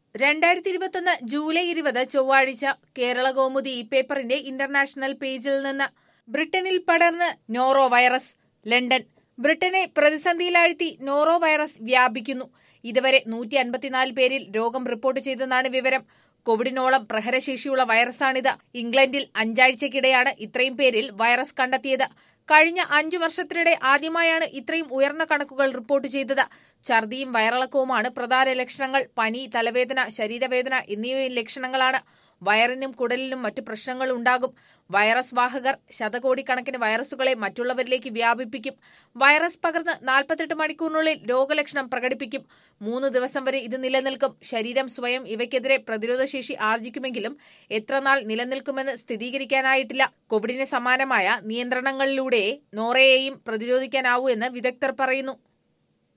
രണ്ടായിരത്തി ഇരുപത്തൊന്ന് ജൂലൈ ഇരുപത് ചൊവ്വാഴ്ച കേരള കൗമുദി ഈ പേപ്പറിന്റെ ഇന്റർനാഷണൽ പേജിൽ നിന്ന് ബ്രിട്ടനിൽ പടർന്ന് നോറോ വൈറസ് ലണ്ടൻ ബ്രിട്ടനെ പ്രതിസന്ധിയിലാഴ്ത്തി നോറോ വൈറസ് വ്യാപിക്കുന്നു ഇതുവരെ നൂറ്റി അൻപത്തിനാല് പേരിൽ രോഗം റിപ്പോർട്ട് ചെയ്തെന്നാണ് വിവരം കോവിഡിനോളം പ്രഹരശേഷിയുള്ള വൈറസാണിത് ഇംഗ്ലണ്ടിൽ അഞ്ചാഴ്ചക്കിടെയാണ് ഇത്രയും പേരിൽ വൈറസ് കണ്ടെത്തിയത് കഴിഞ്ഞ അഞ്ചു വർഷത്തിനിടെ ആദ്യമായാണ് ഇത്രയും ഉയർന്ന കണക്കുകൾ റിപ്പോർട്ട് ചെയ്തത് ഛർദിയും വയറിളക്കവുമാണ് പ്രധാന ലക്ഷണങ്ങൾ പനി തലവേദന ശരീരവേദന എന്നിവയും ലക്ഷണങ്ങളാണ് വയറിനും കുടലിനും മറ്റു പ്രശ്നങ്ങൾ ഉണ്ടാകും വൈറസ് വാഹകർ ശതകോടിക്കണക്കിന് വൈറസുകളെ മറ്റുള്ളവരിലേക്ക് വ്യാപിപ്പിക്കും വൈറസ് പകർന്ന് നാൽപ്പത്തെട്ട് മണിക്കൂറിനുള്ളിൽ രോഗലക്ഷണം പ്രകടിപ്പിക്കും മൂന്ന് ദിവസം വരെ ഇത് നിലനിൽക്കും ശരീരം സ്വയം ഇവയ്ക്കെതിരെ പ്രതിരോധശേഷി ആർജിക്കുമെങ്കിലും എത്രനാൾ നിലനിൽക്കുമെന്ന് സ്ഥിരീകരിക്കാനായിട്ടില്ല കോവിഡിന് സമാനമായ നിയന്ത്രണങ്ങളിലൂടെ നോറയെയും പ്രതിരോധിക്കാനാവൂ എന്ന് വിദഗ്ധർ പറയുന്നു